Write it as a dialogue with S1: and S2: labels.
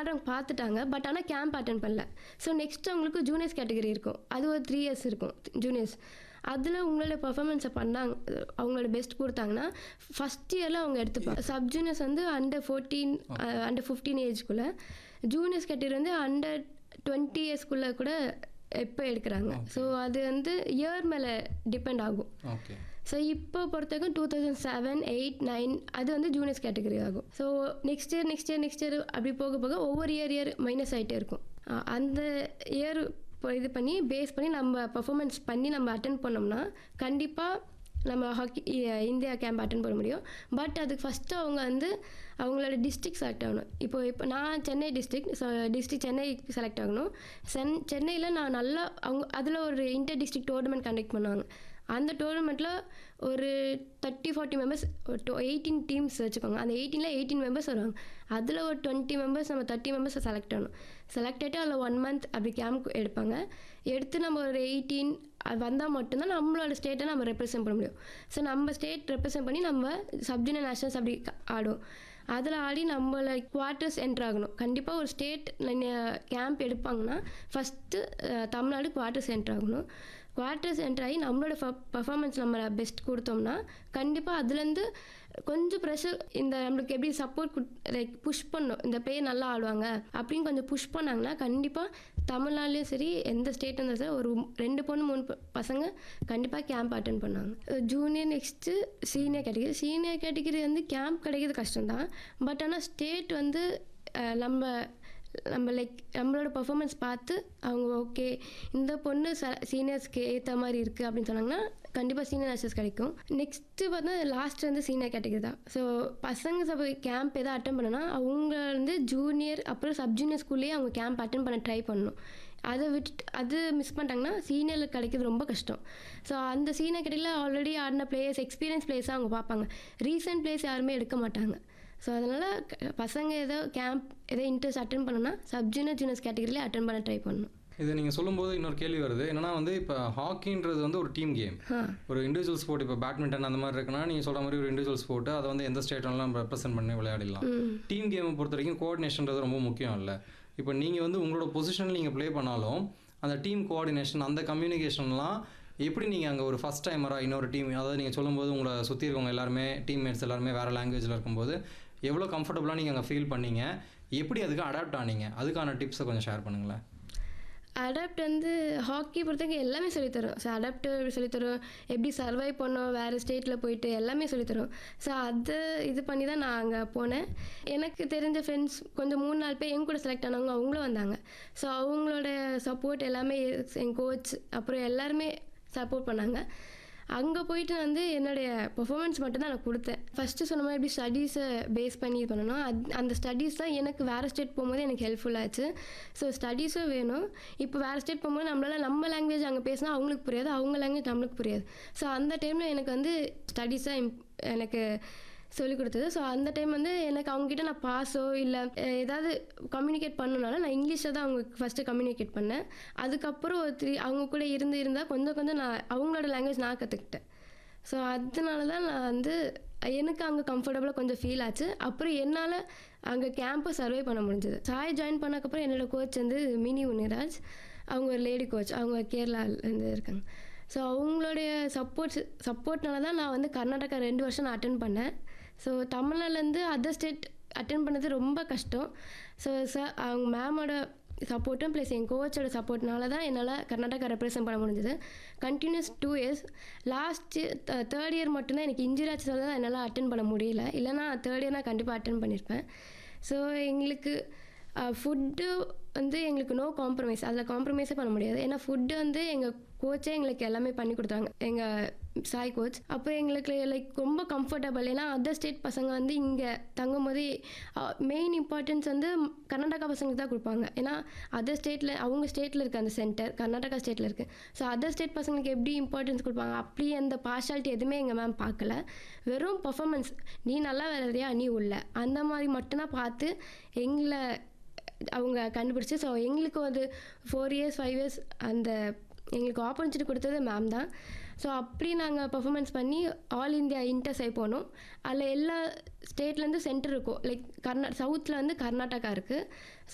S1: ஆடுறவங்க பார்த்துட்டாங்க பட் ஆனால் camp attend பண்ணல ஸோ நெக்ஸ்ட் அவங்களுக்கு ஜூனியர்ஸ் கேட்டகரி இருக்கும் அது ஒரு த்ரீ இயர்ஸ் இருக்கும் ஜூனியர்ஸ் அதில் உங்களோட பர்ஃபார்மன்ஸை பண்ணாங்க அவங்களோட பெஸ்ட் கொடுத்தாங்கன்னா ஃபஸ்ட் இயரில் அவங்க எடுத்துப்பாங்க சப் ஜூனியர்ஸ் வந்து அண்டர் ஃபோர்டீன் அண்டர் ஃபிஃப்டீன் ஏஜ்குள்ளே ஜூனியர்ஸ் கேட்டகரி வந்து அண்டர் டுவெண்ட்டி இயர்ஸ்க்குள்ளே கூட எப்போ எடுக்கிறாங்க ஸோ அது வந்து இயர் மேலே டிபெண்ட் ஆகும்
S2: ஓகே
S1: ஸோ இப்போ பொறுத்தவரைக்கும் two thousand seven eight nine அது வந்து ஜூனியர்ஸ் கேட்டகரி ஆகும் so next year next year next year அப்படி போக போக ஒவ்வொரு இயர் இயர் மைனஸ் ஆகிட்டே இருக்கும் அஹ் அந்த இயர் இது பண்ணி பேஸ் பண்ணி நம்ம பர்ஃபார்மன்ஸ் பண்ணி நம்ம அட்டன் பண்ணோம்னா கண்டிப்பாக நம்ம ஹாக்கி இந்தியா கேம்ப் அட்டன் பண்ண முடியும் பட் அதுக்கு ஃபஸ்ட்டு அவங்க வந்து அவங்களோட டிஸ்ட்ரிக்ட் செலக்ட் ஆகணும் இப்போ இப்போ நான் Chennai district so district Chennai select ஆகணும் சென் சென்னையில் நான் நல்லா அவங்க அதில் ஒரு இன்டர் டிஸ்ட்ரிக்ட் டோர்னமெண்ட் கண்டக்ட் பண்ணுவாங்க அந்த டோர்னமெண்ட்டில் ஒரு thirty forty members eighteen teams வச்சுக்கோங்க அந்த எயிட்டீனில் எயிட்டீன் மெம்பர்ஸ் வருவாங்க அதில் ஒரு டுவெண்ட்டி மெம்பர்ஸ் நம்ம தேர்ட்டி மெம்பர்ஸை செலக்ட் ஆகணும் செலக்ட் ஆகிட்டு அதில் ஒன் மந்த் அப்படி கேம்ப் எடுப்பாங்க எடுத்து நம்ம ஒரு எயிட்டீன் அது வந்தால் மட்டும்தான் நம்மளோட ஸ்டேட்டை நம்ம ரெப்ரசென்ட் பண்ண முடியும் ஸோ நம்ம ஸ்டேட் ரெப்ரசென்ட் பண்ணி நம்ம சப்ஜூனியர் நேஷனல்ஸ் அப்படி க- ஆடுவோம் அதில் ஆடி நம்மள குவார்ட்டர்ஸ் என்ட்ரு ஆகணும் கண்டிப்பாக ஒரு ஸ்டேட் கேம்ப் எடுப்பாங்கன்னா ஃபஸ்ட்டு தமிழ்நாடு குவார்ட்டர்ஸ் என்ட்ரு ஆகணும் குவார்ட்டர்ஸ் என்ட்ரு ஆகி நம்மளோட பர்ஃபார்மன்ஸ் நம்ம பெஸ்ட் கொடுத்தோம்னா கண்டிப்பாக அதுலேருந்து கொஞ்சம் ப்ரெஷர் இந்த நம்மளுக்கு எப்படி சப்போர்ட் லைக் புஷ் பண்ணும் இந்த பிளேயர் நல்லா ஆடுவாங்க அப்படின்னு கொஞ்சம் புஷ் பண்ணாங்கன்னா கண்டிப்பாக தமிழ்நாடுலேயும் சரி எந்த ஸ்டேட் இருந்தாலும் சரி ஒரு ரெண்டு பொண்ணு மூணு ப- பசங்க கண்டிப்பாக கேம்ப் அட்டன் பண்ணாங்க junior next senior category senior category வந்து கேம்ப் கிடைக்கிறது கஷ்டம்தான் பட் ஆனால் ஸ்டேட் வந்து அஹ், நம்ம நம்ம லைக் நம்மளோட பர்ஃபார்மன்ஸ் பார்த்து அவங்க ஓகே இந்த பொண்ணு ச சீனியர்ஸ்க்கு ஏற்ற மாதிரி இருக்குது அப்படின்னு சொன்னாங்கன்னா கண்டிப்பாக சீனியர் நேஷனல்ஸ் கிடைக்கும் நெக்ஸ்ட்டு பார்த்தா லாஸ்ட் வந்து சீனியர் கேட்டகரி தான் ஸோ பசங்க சபை கேம்ப் எதாவது அட்டன் பண்ணனா அவங்க வந்து ஜூனியர் அப்புறம் சப் ஜூனியர் ஸ்கூல்லேயே அவங்க கேம்ப் அட்டன் பண்ண ட்ரை பண்ணணும் அதை விட்டு அது மிஸ் பண்ணிட்டாங்கன்னா சீனியரில் கிடைக்கிறது ரொம்ப கஷ்டம் ஸோ அந்த சீனியர் கேட்டகரியில் ஆல்ரெடி ஆடின பிளேயர்ஸ் எக்ஸ்பீரியன்ஸ் பிளேயர்ஸாக அவங்க பார்ப்பாங்க ரீசெண்ட் பிளேயர்ஸ் யாருமே எடுக்க மாட்டாங்க ஸோ அதனால் பசங்க ஏதோ கேம்ப் ஏதோ இன்ட்ரெஸ்ட் அட்டன் பண்ணணும்னா சப் ஜூனியர் ஜூனியர்ஸ் கேட்டகரியிலே அட்டன் பண்ண ட்ரை பண்ணணும்
S2: இது நீங்கள் சொல்லும்போது இன்னொரு கேள்வி வருது என்னன்னா வந்து இப்போ ஹாக்கின்றது வந்து ஒரு டீம் கேம்
S1: ஆ
S2: ஒரு இண்டிவிஜுவல் ஸ்போர்ட் இப்போ பேட்மிண்டன் அந்த மாதிரி இருக்குன்னா நீங்கள் சொல்கிற மாதிரி ஒரு இண்டிவிஜுவல் ஸ்போர்ட் அதை வந்து எந்த ஸ்டேட்லாம் ரெப்ரசென்ட் பண்ணி விளையாடிடலாம்
S1: ம்
S2: டீம் கேமை பொறுத்த வரைக்கும் கோஆர்டினேஷன்றது ரொம்ப முக்கியம் இல்லை இப்போ நீங்கள் வந்து உங்களோட பொசிஷனில் நீங்கள் ப்ளே பண்ணாலும் அந்த டீம் கோஆர்டினேஷன் அந்த கம்யூனிகேஷன்லாம் எப்படி நீங்கள் அங்கே ஒரு ஃபஸ்ட் டைமராக இன்னொரு டீம் அதாவது நீங்கள் சொல்லும்போது உங்களை சுற்றி இருக்கவங்க எல்லாருமே டீம்மேட்ஸ் எல்லாருமே வேறு லாங்குவேஜில் இருக்கும்போது எவ்வளோ கம்ஃபர்டபுளாக நீங்கள் அங்கே ஃபீல் பண்ணீங்க எப்படி அதுக்கு அடாப்ட் ஆனீங்க அதுக்கான டிப்ஸை கொஞ்சம் ஷேர் பண்ணுங்களேன்
S1: அடாப்ட் வந்து ஹாக்கி பொறுத்தவரைக்கும் எல்லாமே சொல்லித்தரும் ஸோ அடாப்ட் சொல்லித்தரும் எப்படி சர்வை பண்ணோம் வேறு ஸ்டேட்டில் போயிட்டு எல்லாமே சொல்லித்தரும் ஸோ அதை இது பண்ணி தான் நான் அங்கே போனேன் எனக்கு தெரிஞ்ச ஃப்ரெண்ட்ஸ் கொஞ்சம் மூணு நாலு பேர் என் கூட செலக்ட் ஆனவங்க அவங்களும் வந்தாங்க ஸோ அவங்களோட சப்போர்ட் எல்லாமே என் கோச் அப்புறம் எல்லாருமே சப்போர்ட் பண்ணாங்க அங்கே போயிட்டு வந்து என்னுடைய பெர்ஃபார்மன்ஸ் மட்டும்தான் நான் கொடுத்தேன் ஃபஸ்ட்டு சொன்ன மாதிரி எப்படி ஸ்டடீஸை பேஸ் பண்ணி இது பண்ணணும் அது அந்த ஸ்டடீஸ் தான் எனக்கு வேறு ஸ்டேட் போகும்போது எனக்கு ஹெல்ப்ஃபுல்லாச்சு ஸோ ஸ்டடீஸும் வேணும் இப்போ வேறு ஸ்டேட் போகும்போது நம்மளால நம்ம லாங்குவேஜ் அங்கே பேசினா அவங்களுக்கு புரியாது அவங்க லாங்குவேஜ் நம்மளுக்கு புரியாது ஸோ அந்த டைமில் எனக்கு வந்து ஸ்டடீஸாக எனக்கு சொல்லிக் கொடுத்தது ஸோ அந்த டைம் வந்து எனக்கு அவங்ககிட்ட நான் பாஸோ இல்லை ஏதாவது கம்யூனிகேட் பண்ணனால நான் இங்கிலீஷில் தான் அவங்க ஃபஸ்ட்டு கம்யூனிகேட் பண்ணேன் அதுக்கப்புறம் ஒரு த்ரீ அவங்க கூட இருந்து இருந்தால் கொஞ்சம் கொஞ்சம் நான் அவங்களோட லாங்குவேஜ் நான் கற்றுக்கிட்டேன் ஸோ அதனால தான் நான் வந்து எனக்கு அங்கே கம்ஃபர்டபுளாக கொஞ்சம் ஃபீல் ஆச்சு அப்புறம் என்னால் அங்கே கேம்பை சர்வே பண்ண முடிஞ்சது சாய் ஜாயின் பண்ணக்கப்புறம் என்னோடய கோச் வந்து மினி உன்னிராஜ் அவங்க ஒரு லேடி கோச் அவங்க கேரளாலேருந்து இருக்காங்க ஸோ அவங்களுடைய சப்போர்ட்ஸ் சப்போர்ட்னால தான் நான் வந்து கர்நாடகா ரெண்டு வருஷம் நான் அட்டன் பண்ணேன் ஸோ தமிழ்நாடுலேருந்து அதர் ஸ்டேட் அட்டன் பண்ணது ரொம்ப கஷ்டம் ஸோ சார் அவங்க மேமோட சப்போர்ட்டும் ப்ளஸ் என் கோச்சோட சப்போர்ட்னால தான் என்னால் கர்நாடகா ரெப்ரசென்ட் பண்ண முடிஞ்சது continuous two years last third year மட்டும்தான் எனக்கு இன்ஜுரி ஆச்சு தான் என்னால் அட்டன் பண்ண முடியல இல்லைனா தேர்ட் இயர் நான் கண்டிப்பாக அட்டன் பண்ணியிருப்பேன் ஸோ எங்களுக்கு ஃபுட்டு வந்து எங்களுக்கு நோ காம்ப்ரமைஸ் அதில் காம்ப்ரமைஸே பண்ண முடியாது ஏன்னா ஃபுட்டு வந்து எங்கள் கோச்சே எங்களுக்கு எல்லாமே பண்ணி கொடுத்தாங்க எங்கள் சாய் கோச் அப்போ எங்களுக்கு லைக் ரொம்ப கம்ஃபர்டபுள் ஏன்னா அதர் ஸ்டேட் பசங்க வந்து இங்கே தங்கும் போது மெயின் இம்பார்ட்டன்ஸ் வந்து கர்நாடகா பசங்களுக்கு தான் கொடுப்பாங்க ஏன்னா அதர் ஸ்டேட்டில் அவங்க ஸ்டேட்டில் இருக்குது அந்த சென்டர் கர்நாடகா ஸ்டேட்டில் இருக்குது ஸோ அதர் ஸ்டேட் பசங்களுக்கு எப்படி இம்பார்ட்டன்ஸ் கொடுப்பாங்க அப்படி அந்த பார்ஷாலிட்டி எதுவுமே எங்கள் மேம் பார்க்கல வெறும் பர்ஃபார்மன்ஸ் நீ நல்லா விளையாடுறியா நீ உள்ள அந்த மாதிரி மட்டும்தான் பார்த்து எங்களை அவங்க கண்டுபிடிச்சி ஸோ எங்களுக்கு ஒரு ஃபோர் இயர்ஸ் ஃபைவ் இயர்ஸ் அந்த எங்களுக்கு ஆப்பர்ச்சுனிட்டி கொடுத்தது மேம் தான் ஸோ அப்படி நாங்கள் பர்ஃபார்மன்ஸ் பண்ணி ஆல் இந்தியா இன்டர்ஸை போனோம் அதில் எல்லா ஸ்டேட்லேருந்து சென்டர் இருக்கும் லைக் கர்நா சவுத்தில் வந்து கர்நாடகா இருக்குது